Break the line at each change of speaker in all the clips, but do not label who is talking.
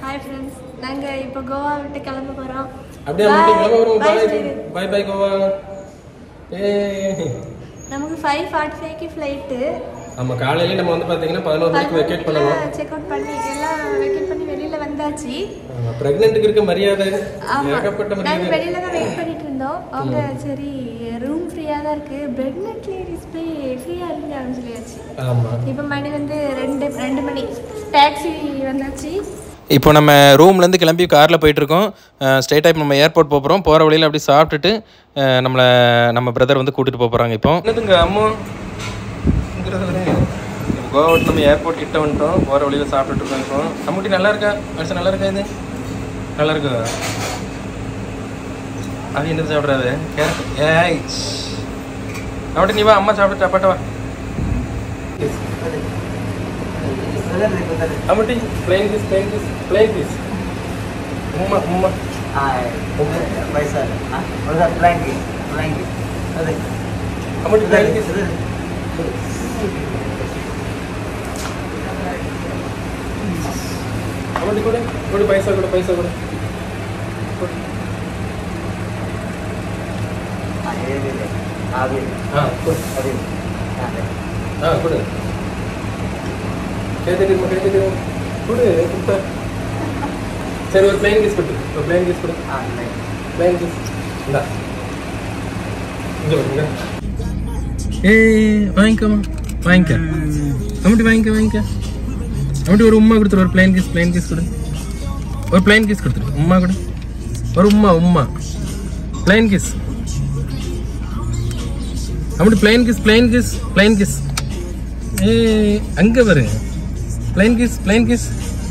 Hi friends நாங்கள் இப்போ கோவா விட்டு கிளம்ப போகிறோம்
அப்படியே
Bye.
மட்டும் கிளம்ப வரும்
Bye,
பாய்
Spirit.
பாய் பாய் கோவா ஏ
நமக்கு ஃபைவ் ஃபார்ட்டி ஃபைவ்க்கு ஃப்ளைட்டு
நம்ம காலையில நம்ம வந்து பாத்தீங்கன்னா பதினோரு மணிக்கு வெக்கேட் பண்ணணும்
செக் அவுட் பண்ணி எல்லாம் வெக்கேட் பண்ணி வெளியில் வந்தாச்சு
பிரெக்னென்ட்டுக்கு இருக்க மரியாதை
ஆமா
ஏகப்பட்ட
நாங்கள்
மரியாதை
வெளியில தான் வெயிட் பண்ணிட்டு இருந்தோம் அவங்க சரி ரூம் ஃப்ரீயாக தான் இருக்கு பிரெக்னென்ட் லேடிஸ் போய் ஃப்ரீயாக இருங்க அப்படின்னு சொல்லியாச்சு
ஆமா
இப்போ மணி வந்து ரெண்டு ரெண்டு மணி டாக்ஸி வந்தாச்சு
இப்போ நம்ம ரூம்லேருந்து கிளம்பி காரில் போயிட்டுருக்கோம் ஸ்ட்ரெயிட்டாக இப்போ நம்ம ஏர்போர்ட் போகிறோம் போகிற வழியில் அப்படி சாப்பிட்டுட்டு அஹ், நம்மளை நம்ம பிரதர் வந்து கூட்டிகிட்டு போகிறாங்க இப்போ
என்னதுங்க அம்மா
கோவா விட்டு நம்ம ஏர்போர்ட் கிட்ட வந்துட்டோம் போகிற வழியில் சாப்பிட்டுட்டு இருக்கோம் இப்போ நம்மகிட்ட நல்லா இருக்கா மனுஷன் நல்லா இருக்கா இது நல்லா இருக்குதா அது என்ன சாப்பிட்றாது கேரட் ஏய் அப்படி நீ வா அம்மா சாப்பிட்டு அப்பாட்ட வா அம்மட்டி flying kiss flying kiss flying kiss உம்மா உம்மா அம்மட்டி பிளைன் பீஸ் அம்மட்டி கூட கூட பைசா கூட பைசா கூட ஆ கொடு ஆ கொடு கேட்டுட்டு கேட்டுட்டு கொடு கொடுத்தா சரி ஒரு பிளைன் பீஸ் கொடு ஒரு பிளைன் பீஸ் கொடு பிளைன் பீஸ் இந்தா இங்க வருங்க ஏய் வாங்கிக்கோமா வாங்கிக்க அம்மட்டி வாங்கிக்க வாங்கிக்க அம்மட்டி ஒரு உம்மா கொடுத்துரு ஒரு பிளைன் கீஸ் பிளைன் கீஸ் கொடு ஒரு பிளைன் கீஸ் கொடுத்துரு உம்மா கொடு ஒரு உம்மா உம்மா பிளைன் கீஸ் அம்மட்டி flying kiss flying kiss flying kiss ஏ அங்க பாரு பிளைன் கிஸ் பிளைன் கிஸ்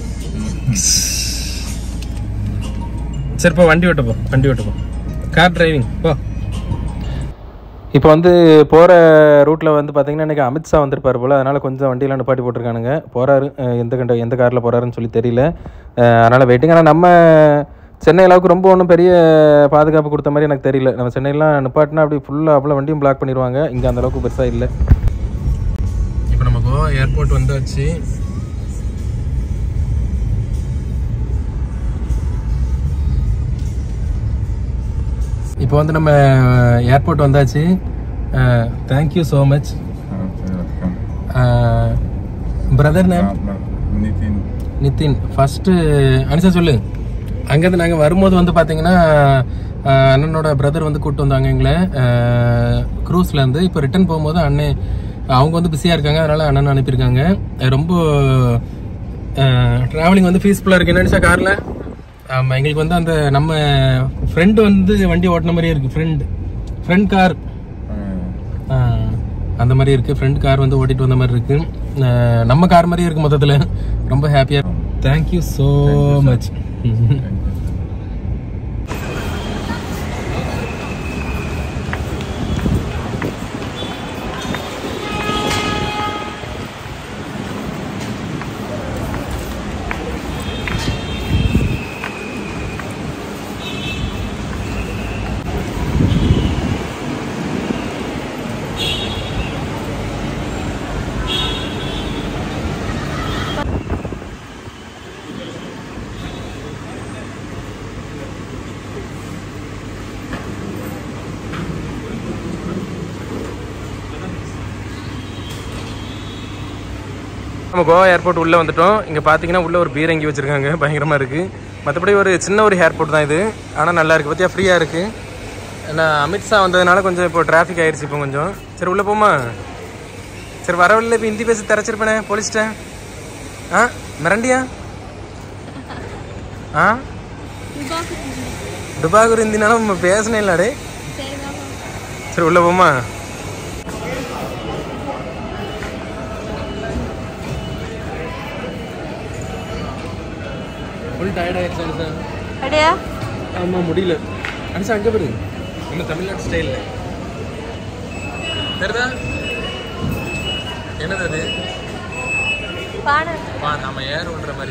சரி போ வண்டி ஓட்ட போ வண்டி ஓட்ட போ கார் டிரைவிங் போ இப்போ வந்து போகிற ரூட்டில் வந்து பார்த்தீங்கன்னா இன்றைக்கி அமித்ஷா வந்திருப்பார் போல் அதனால் கொஞ்சம் வண்டியெலாம் நிப்பாட்டி போட்டிருக்கானுங்க போகிறாரு எந்த கண்ட எந்த காரில் போகிறாருன்னு சொல்லி தெரியல அதனால் வெயிட்டிங் ஆனால் நம்ம சென்னை அளவுக்கு ரொம்ப ஒன்றும் பெரிய பாதுகாப்பு கொடுத்த மாதிரி எனக்கு தெரியல நம்ம சென்னையெலாம் நிப்பாட்டினா அப்படி ஃபுல்லாக அவ்வளோ வண்டியும் பிளாக் பண்ணிடுவாங்க இங்கே அந்த அளவுக்கு பெருசாக இல்லை இப்போ நம்ம கோவா ஏர்போர்ட் வந்தாச்சு இப்போ வந்து நம்ம ஏர்போர்ட் வந்தாச்சு thank you so much brother name Nitin first Anisa சொல்லு அங்கேருந்து நாங்கள் வரும்போது வந்து பார்த்தீங்கன்னா அஹ், அண்ணனோட பிரதர் வந்து கூப்பிட்டு வந்தாங்க எங்களை க்ரூஸ்லேருந்து இப்போ ரிட்டர்ன் போகும்போது அண்ணன் அவங்க வந்து பிஸியாக இருக்காங்க அதனால் அண்ணன் அனுப்பியிருக்காங்க அஹ், ரொம்ப ட்ராவலிங் வந்து பீஸ்ஃபுல்லாக இருக்கு என்ன நினச்சா காரில் ஆமாம் எங்களுக்கு வந்து அந்த நம்ம ஃப்ரெண்டு வந்து வண்டி ஓட்டின மாதிரியே இருக்குது ஃப்ரெண்டு ஃப்ரெண்ட் கார் அந்த மாதிரி இருக்குது ஃப்ரெண்ட் கார் வந்து ஓட்டிட்டு வந்த மாதிரி இருக்குது நம்ம கார் மாதிரியே இருக்குது மொத்தத்தில் ரொம்ப ஹாப்பியாக தேங்க்யூ ஸோ மச் நம்ம கோவா ஏர்போர்ட் உள்ளே வந்துட்டோம் இங்கே பார்த்தீங்கன்னா உள்ள ஒரு பீரங்கி வச்சுருக்காங்க பயங்கரமாக இருக்குது மற்றபடி ஒரு சின்ன ஒரு ஏர்போர்ட் தான் இது ஆனால் நல்லா இருக்குது பற்றியா ஃப்ரீயாக இருக்குது ஏன்னா அமித்ஷா வந்ததுனால கொஞ்சம் இப்போ டிராஃபிக் ஆயிடுச்சு இப்போ கொஞ்சம் சரி உள்ளே போமா சரி வர வழியில் இப்போ ஹிந்தி பேசி திறச்சிருப்பேனே போலீஸ்ட்ட ஆ மிரண்டியா ஆ டுபாகூர் ஹிந்தினாலும் நம்ம பேசினே இல்லாடே
சரி வாங்க
சரி உள்ளே போமா ஃபுல் டயர்ட் ஆயிடுச்சு அனிசா
அப்படியா
ஆமாம் முடியல அனிசா அங்கே பாரு நம்ம தமிழ்நாடு ஸ்டைலில் தெரியுதா என்னது அது
பானை
வா நம்ம ஏர் விடுற மாதிரி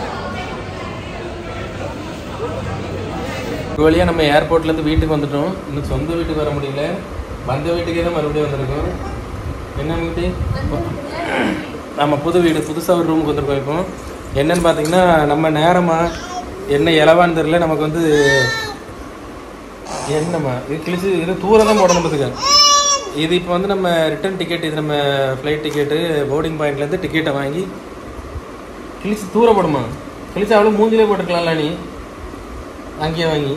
ஒரு வழியாக நம்ம ஏர்போர்ட்லேருந்து வீட்டுக்கு வந்துட்டோம் இன்னும் சொந்த வீட்டுக்கு வர முடியல வந்த வீட்டுக்கே தான் மறுபடியும் வந்திருக்கோம் என்ன வீட்டு நம்ம புது வீடு புதுசாக ஒரு ரூமுக்கு வந்திருக்கோம் இப்போ என்னன்னு பார்த்தீங்கன்னா நம்ம நேரமாக என்ன இலவான்னு தெரியல நமக்கு வந்து என்னம்மா இது கிழிச்சு இது தூரம் தான் போடணும் பார்த்துக்க இது இப்போ வந்து நம்ம ரிட்டர்ன் டிக்கெட் இது நம்ம ஃப்ளைட் டிக்கெட்டு போர்டிங் பாயிண்ட்லேருந்து டிக்கெட்டை வாங்கி கிழிச்சு தூர போடுமா கிழிச்சு அவ்வளோ மூஞ்சிலே போட்டுக்கலாம்ல நீ அங்கேயே வாங்கி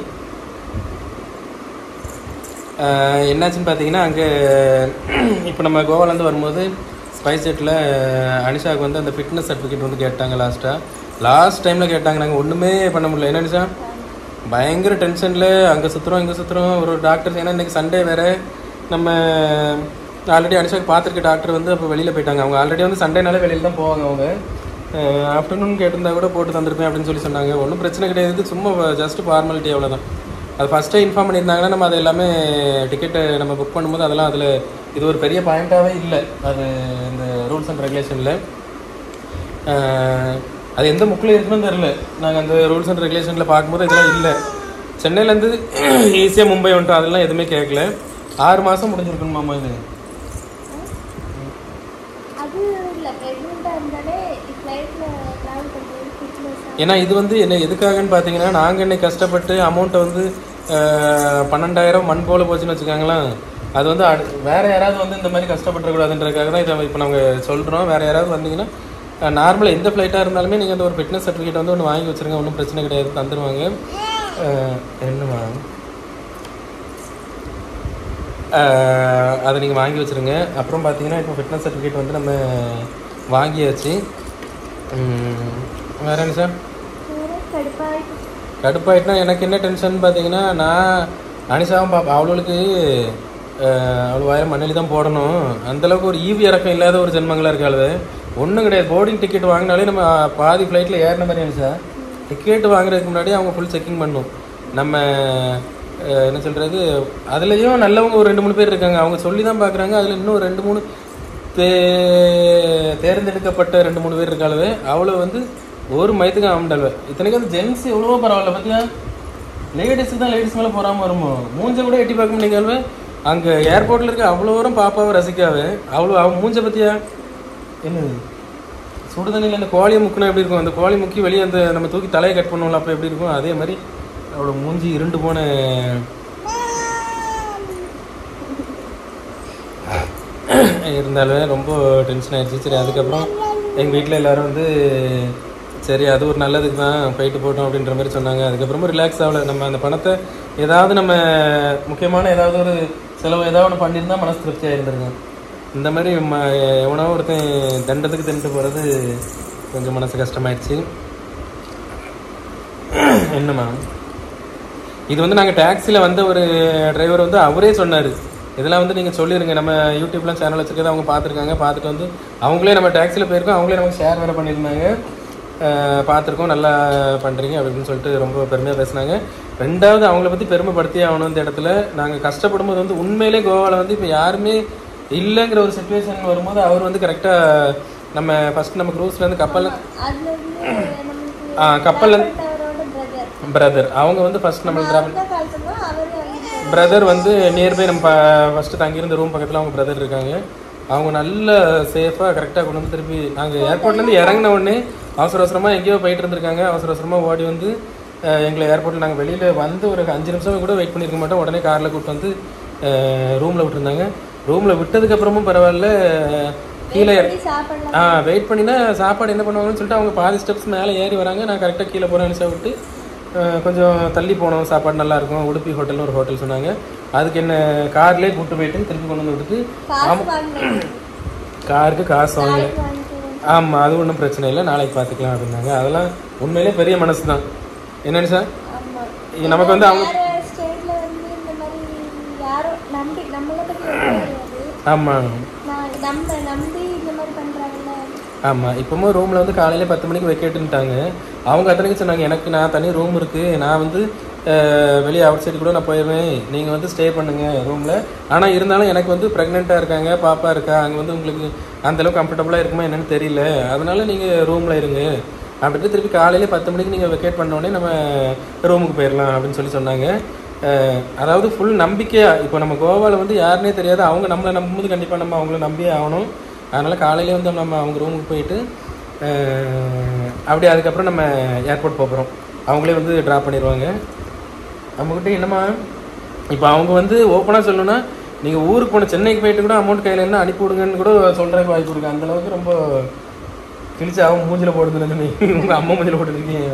ஆஹ் என்னாச்சுன்னு பார்த்தீங்கன்னா அங்கே இப்போ நம்ம கோவாலேருந்து வரும்போது ஸ்பைஸ் ஜெட்டில் அனிஷாவுக்கு வந்து அந்த ஃபிட்னஸ் சர்டிஃபிகேட் வந்து கேட்டாங்க லாஸ்ட்டாக லாஸ்ட் டைமில் கேட்டாங்க நாங்கள் ஒன்றுமே பண்ண முடியல என்ன அனிஷா பயங்கர டென்ஷனில் அங்கே சுற்றுறோம் இங்கே சுற்றுறோம் ஒரு டாக்டர் ஏன்னா இன்றைக்கி சண்டே வேறு நம்ம ஆல்ரெடி அனிஷாக்கு பார்த்துருக்க டாக்டர் வந்து அப்போ வெளியில் போயிட்டாங்க அவங்க ஆல்ரெடி வந்து சண்டேனாலே வெளியில் தான் போவாங்க அவங்க ஆஃப்டர்நூன் கேட்டிருந்தா கூட போட்டு தந்திருப்பேன் அப்படின்னு சொல்லி சொன்னாங்க ஒன்றும் பிரச்சனை கிடையாது சும்மா ஜஸ்ட் ஃபார்மாலிட்டி அவ்வளோதான் அது ஃபஸ்ட்டே இன்ஃபார்ம் பண்ணியிருந்தாங்கன்னா நம்ம அது எல்லாமே டிக்கெட்டை நம்ம புக் பண்ணும்போது அதெல்லாம் அதில் இது ஒரு பெரிய பாயிண்ட்டாகவே இல்லை அது இந்த ரூல்ஸ் அண்ட் ரெகுலேஷனில் அது எந்த புக்கில் இருக்குன்னு தெரில நாங்கள் அந்த ரூல்ஸ் அண்ட் ரெகுலேஷனில் பார்க்கும்போது இதெல்லாம் இல்லை சென்னையிலேருந்து ஈஸியாக மும்பை வந்துட்டோம் அதெல்லாம் எதுவுமே கேட்கல ஆறு மாதம் முடிஞ்சிருக்கணுமாம்மா இது
அது இல்லை ப்ரெக்னெண்ட்டாக இருந்தாலே ஃப்ளைட்டில் ட்ராவல் பண்ணுறது ஃபிட்னஸ்
ஏன்னா இது வந்து என்ன எதுக்காகன்னு பார்த்தீங்கன்னா நாங்கள் இன்னைக்கு கஷ்டப்பட்டு அமௌண்ட்டை வந்து அஹ், பன்னெண்டாயிரம் மண் போல போச்சுன்னு வச்சுக்காங்களேன் அது வந்து அடு வேற யாராவது வந்து இந்த மாதிரி கஷ்டப்பட்டுறக்கூடாதுன்றதுக்காக தான் இதை இப்போ நாங்கள் சொல்கிறோம் வேற யாராவது வந்தீங்கன்னா நார்மலாக எந்த ஃப்ளைட்டாக இருந்தாலுமே நீங்கள் அந்த ஒரு ஃபிட்னஸ் சர்டிஃபிகேட் வந்து ஒன்று வாங்கி வச்சிருங்க ஒன்றும் பிரச்சனை கிடையாது தந்துடுவாங்க அஹ், என்னம்மா அஹ், அதை நீங்கள் வாங்கி வச்சுருங்க அப்புறம் பார்த்தீங்கன்னா இப்போ ஃபிட்னஸ் சர்டிஃபிகேட் வந்து நம்ம வாங்கியாச்சு உம், வேற என்ன சார்
கடுப்பாயிட்டு
கடுப்பாயிட்டுனா எனக்கு என்ன டென்ஷன் பார்த்தீங்கன்னா நான் அனிஷாவும் பாப்பா அவளுக்கு அவள் வாயில மண்ணலி தான் போடணும் அந்தளவுக்கு ஒரு ஈவி இறக்கம் இல்லாத ஒரு ஜென்மங்களாக இருக்காது ஒன்றும் கிடையாது போர்டிங் டிக்கெட் வாங்கினாலே நம்ம பாதி ஃப்ளைட்டில் ஏறின மாதிரி அனிஷா டிக்கெட் வாங்குறதுக்கு முன்னாடி அவங்க ஃபுல் செக்கிங் பண்ணும் நம்ம அஹ், என்ன சொல்கிறது அதுலேயும் நல்லவங்க ஒரு ரெண்டு மூணு பேர் இருக்காங்க அவங்க சொல்லி தான் பார்க்குறாங்க அதில் இன்னும் ஒரு ரெண்டு மூணு தே தேர்ந்தெடுக்கப்பட்ட ரெண்டு மூணு பேர் இருக்காளவே அவ்வளோ வந்து ஒரு மயத்துக்கு ஆமண்டாள்வ இத்தனைக்கும் அந்த ஜென்ஸ் எவ்வளவோ பரவாயில்ல பார்த்தியா லேடிஸுக்கு தான் லேடிஸ் மேலே போகாமல் வருமோ மூஞ்ச கூட எட்டி பார்க்க முடியாங்கல்வே அங்கே ஏர்போர்ட்டில் இருக்க அவ்வளோ தூரம் பாப்பாவை ரசிக்காவே அவ்வளோ அவன் மூஞ்ச பற்றியா என்னது சுடு தண்ணியில் அந்த கோழியை முக்கினா எப்படி இருக்கும் அந்த கோழி முக்கி வெளியே அந்த நம்ம தூக்கி தலையை கட் பண்ணுவோம்ல அப்போ எப்படி இருக்கும் அதே மாதிரி அவளோட மூஞ்சி இருண்டு போன இருந்தாலும் ரொம்ப டென்ஷன் ஆயிடுச்சு சரி அதுக்கப்புறம் எங்கள் வீட்டில் எல்லாரும் வந்து சரி அது ஒரு நல்லதுக்கு தான் போயிட்டு போட்டோம் அப்படின்ற மாதிரி சொன்னாங்க அதுக்கப்புறமா ரிலாக்ஸ் ஆகல நம்ம அந்த பணத்தை ஏதாவது நம்ம முக்கியமான ஏதாவது ஒரு செலவு ஏதாவது ஒன்று பண்ணியிருந்தா மனசு திருப்தியாக இருந்திருக்கும் இந்த மாதிரி ம எவனோ ஒருத்தன் தண்டத்துக்கு தின்ட்டு போகிறது கொஞ்சம் மனசு கஷ்டமாயிடுச்சு என்னம்மா இது வந்து நாங்கள் டாக்ஸியில் வந்த ஒரு டிரைவர் வந்து அவரே சொன்னார் இதெல்லாம் வந்து நீங்கள் சொல்லிடுங்க நம்ம யூடியூப்லாம் சேனல் வச்சுருக்கதை அவங்க பார்த்துருக்காங்க பார்த்துட்டு வந்து அவங்களே நம்ம டாக்ஸியில் போயிருக்கோம் அவங்களே நமக்கு ஷேர் வேறு பண்ணியிருந்தாங்க அஹ் பார்த்துருக்கோம் நல்லா பண்ணுறீங்க அப்படின்னு சொல்லிட்டு ரொம்ப பெருமையாக பேசுனாங்க ரெண்டாவது அவங்கள பற்றி பெருமைப்படுத்தியே ஆகணும் இந்த இடத்துல நாங்கள் கஷ்டப்படும் போது வந்து உண்மையிலே கோவாவில் வந்து இப்போ யாருமே இல்லைங்கிற ஒரு சுச்சுவேஷன் வரும்போது அவர் வந்து கரெக்டாக நம்ம ஃபஸ்ட் நம்ம க்ரூஸ்லேருந்து கப்பல்
அதில் வந்து நமக்கு
ஆ, கப்பல்ல
அவரோட பிரதர்
பிரதர் அவங்க வந்து ஃபஸ்ட் நம்மளுக்கு
அவர் தான் கால் பண்ணோம் அவரே வாங்கிட்டு
பிரதர் வந்து நியர்பை நம்ம ஃபஸ்ட்டு தங்கியிருந்த ரூம் பக்கத்தில் அவங்க பிரதர் இருக்காங்க அவங்க நல்ல சேஃபாக கரெக்டாக கொண்டு வந்து திருப்பி நாங்கள் ஏர்போர்ட்லேருந்து இறங்கின உடனே அவசர அவசரமாக எங்கேயோ போயிட்டு இருந்திருக்காங்க அவசர அவசரமாக ஓடி வந்து அஹ், எங்களை ஏர்போர்ட்டில் நாங்கள் வெளியில் வந்து ஒரு அஞ்சு நிமிஷம் கூட வெயிட் பண்ணியிருக்க மாட்டோம் உடனே காரில் கூப்பிட்டு வந்து ரூமில் விட்டுருந்தாங்க ரூமில் விட்டதுக்கப்புறமும் பரவாயில்ல கீழே
போய் சாப்பிடலாம்
ஆ வெயிட் பண்ணினா சாப்பாடு என்ன பண்ணுவாங்கன்னு சொல்லிட்டு அவங்க பாதி ஸ்டெப்ஸ் மேலே ஏறி வராங்க நான் கரெக்டாக கீழே போகிறேன் நினச்சா விட்டு அஹ், கொஞ்சம் தள்ளி போனோம் சாப்பாடு நல்லா இருக்கும் உடுப்பி ஹோட்டல்னு ஒரு ஹோட்டல் சொன்னாங்க அதுக்கு என்ன கார்லேயே கூப்பிட்டு போயிட்டு திருப்பி கொண்டு வந்து விட்டுட்டு
காசு வாங்கினேன்
காருக்கு காசு வாங்கல
நாளைக்கு வாங்கிக்கிறேன்
ஆமாம் அது ஒன்றும் பிரச்சனை இல்லை நாளைக்கு பார்த்துக்கலாம் அப்படின்னாங்க அதெல்லாம் உண்மையிலே பெரிய மனசு தான் என்னன்னு சார்
ஆமாம்
நமக்கு வந்து அவங்க
வேற ஸ்டேட்ல வந்து இந்த மாதிரி யாரும் நம்பி நம்மளை பத்தி எதுவும் தெரியாது
ஆமாம்
நான் நம்ம நம்பி இந்த மாதிரி பண்றாங்கல்ல
ஆமாம் இப்போவும் ரூமில் வந்து காலையில் பத்து மணிக்கு வைக்கட்டுன்ட்டாங்க அவங்க அத்தனைக்கு சொன்னாங்க எனக்கு நான் தனி ரூம் இருக்குது நான் வந்து அஹ், வெளியே அவுட் சைடு கூட நான் போயிடுவேன் நீங்கள் வந்து ஸ்டே பண்ணுங்கள் ரூமில் ஆனால் இருந்தாலும் எனக்கு வந்து ப்ரெக்னெண்ட்டாக இருக்காங்க பாப்பா இருக்கா அங்கே வந்து உங்களுக்கு அந்தளவுக்கு கம்ஃபர்டபுளாக இருக்குமா என்னன்னு தெரியல அதனால நீங்கள் ரூமில் இருங்க அப்படின்ட்டு திருப்பி காலையிலே பத்து மணிக்கு நீங்கள் வெக்கேட் பண்ண உடனே நம்ம ரூமுக்கு போயிடலாம் அப்படின்னு சொல்லி சொன்னாங்க அஹ், அதாவது ஃபுல் நம்பிக்கையாக இப்போ நம்ம கோவாவில் வந்து யாருனே தெரியாது அவங்க நம்மளை நம்பும்போது கண்டிப்பாக நம்ம அவங்கள நம்பியே ஆகணும் அதனால் காலையிலே வந்து நம்ம அவங்க ரூமுக்கு போயிட்டு அஹ், அப்படி அதுக்கப்புறம் நம்ம ஏர்போர்ட் போகிறோம் அவங்களே வந்து ட்ராப் பண்ணிடுவாங்க நம்மக்கிட்ட என்னம்மா இப்போ அவங்க வந்து ஓப்பனாக சொல்லணும்னா நீங்கள் ஊருக்கு போன சென்னைக்கு போயிட்டு கூட அமௌண்ட் கையில் என்ன அனுப்பி விடுங்கன்னு கூட சொல்கிறதுக்கு வாய்ப்பு இருக்கு அந்த அளவுக்கு ரொம்ப கிழிச்சு அவங்க மூஞ்சில போடுறது நீ உங்கள் அம்மா மூஞ்சில போட்டுருக்கீங்க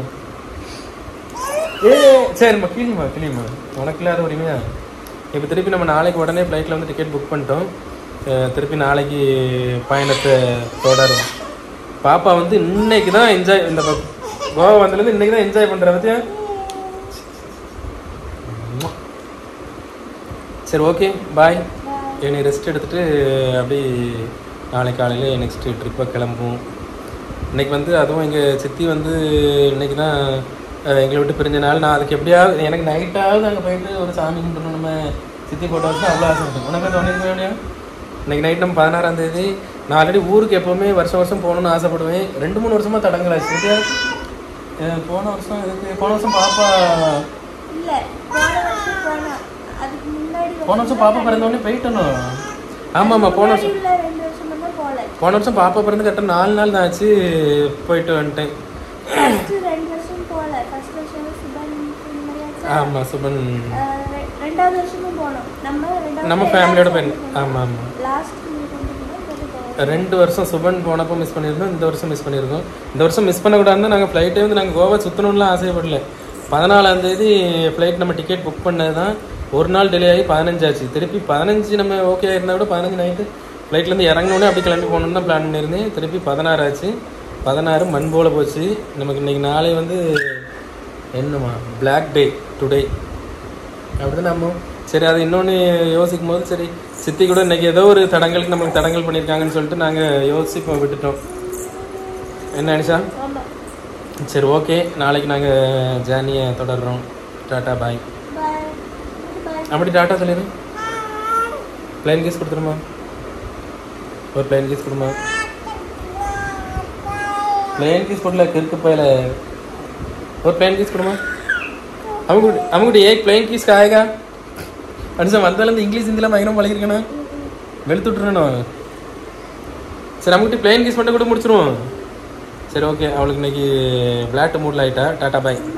ஏ சரிம்மா கிளிமா கிளிமா உனக்கு இல்லாத உரிமையா இப்போ திருப்பி நம்ம நாளைக்கு உடனே ஃப்ளைட்டில் வந்து டிக்கெட் புக் பண்ணிட்டோம் அஹ் திருப்பி நாளைக்கு பயணத்தை தொடரும் பாப்பா வந்து இன்னைக்கு தான் என்ஜாய் இந்த ப- கோவா வந்ததுலேருந்து இன்னைக்கு தான் என்ஜாய் பண்ணுற பத்தியா சரி ஓகே பாய் என்னை ரெஸ்ட் எடுத்துட்டு அப்படி நாளைக்கு காலையில் நெக்ஸ்ட் ட்ரிப்பை கிளம்புவோம் இன்னைக்கு வந்து அதுவும் எங்கள் சித்தி வந்து இன்னைக்கு தான் அஹ், எங்களை விட்டு பிரிஞ்ச நாள் நான் அதுக்கு எப்படியாவது எனக்கு நைட்டாவது அங்கே போயிட்டு ஒரு சாமி கும்பிடணும் நம்ம சித்தி போட்டோ வச்சு அவ்வளோ ஆசை இருக்கு உனக்கு தோணிருக்க வேண்டியா இன்னைக்கு நைட் நம்ம பதினாறாம் தேதி நான் ஆல்ரெடி ஊருக்கு எப்போவுமே வருஷம் வருஷம் போகணும்னு ஆசைப்படுவேன் ரெண்டு மூணு வருஷமா தடங்கலாச்சு இது, அஹ், போன வருஷம் இதுக்கு போன வருஷம் பாப்பா
இல்ல போன வருஷம் போனோம் அதுக்கு முன்னாடி
போன வருஷம் பாப்பா பிறந்தோடனே போயிட்டணும் ஆமாம் ஆமாம் போன வருஷம்
உள்ள ரெண்டு வருஷம் தான் போல
போன வருஷம் பாப்பா பிறந்து கரெக்டாக நாலு நாள் தான் ஆச்சு போயிட்டு வந்துட்டேன்
ஃபர்ஸ்ட் ரெண்டு வருஷம் போல ஃபர்ஸ்ட் வருஷம் சுபன் இந்த மாதிரி ஆச்சா?
ஆமாம் சுபன்
அஹ் ரெ- ரெண்டாவது வருஷமும் போனோம் நம்ம ரெண்டாவது
நம்ம ஃபேமிலியோட போய் ஆமாம் ஆமாம்
லாஸ்ட்
ரெண்டு வருஷம் சுபன் போனப்போ மிஸ் பண்ணியிருந்தோம் இந்த வருஷம் மிஸ் பண்ணியிருக்கோம் இந்த வருஷம் மிஸ் பண்ணக்கூடாதுன்னு நாங்கள் ஃப்ளைட்டே வந்து நாங்கள் கோவா சுற்றணும்லாம் ஆசைப்படல பதினாலாம் தேதி ஃப்ளைட் நம்ம டிக்கெட் புக் பண்ணது தான் ஒரு நாள் டிலே ஆகி பதினஞ்சு ஆச்சு திருப்பி பதினஞ்சு நம்ம ஓகே இருந்தால் கூட பதினஞ்சு நைட்டு ஃப்ளைட்லேருந்து இறங்கினோடனே அப்படி கிளம்பி போகணுன்னு தான் பிளான் பண்ணியிருந்தேன் திருப்பி பதினாறு ஆச்சு பதினாறு மண் போல போச்சு நமக்கு இன்னைக்கு நாளை வந்து என்னம்மா பிளாக் டே டுடே அப்படிதான் நம்ம சரி அது இன்னொன்று யோசிக்கும் போது சரி சித்தி கூட இன்னைக்கு ஏதோ ஒரு தடங்களுக்கு நம்மளுக்கு தடங்கள் பண்ணியிருக்காங்கன்னு சொல்லிட்டு நாங்கள் யோசிப்போ விட்டுட்டோம் என்ன நினைச்சா
ஆமா
சரி ஓகே நாளைக்கு நாங்கள் ஜேர்னியை தொடர்றோம் டாட்டா பாய்
பாய் பாய்
அப்படி டாட்டா சொல்லிடு பிளைன் கீஸ் கொடுத்துருமா ஒரு பிளைன் கீஸ் கொடுமா பிளைன் கீஸ் கொடுல கிறுக்கு போயில ஒரு பிளைன் கீஸ் கொடுமா அவங்க அவங்க ஏக் பிளைன் கீஸ் ஆயேகா அனுசா வந்தாலும் இங்கிலீஷ் ஹிந்திலாம் பயங்கரம் பழகிருக்கணும் வெளுத்து விட்டுறணும் சரி நம்மகிட்ட பிளைன் கீஸ் மட்டும் கூட முடிச்சிருவோம் சரி ஓகே அவளுக்கு இன்னைக்கு விளையாட்டு மூடில் ஆயிட்டா டாட்டா பாய்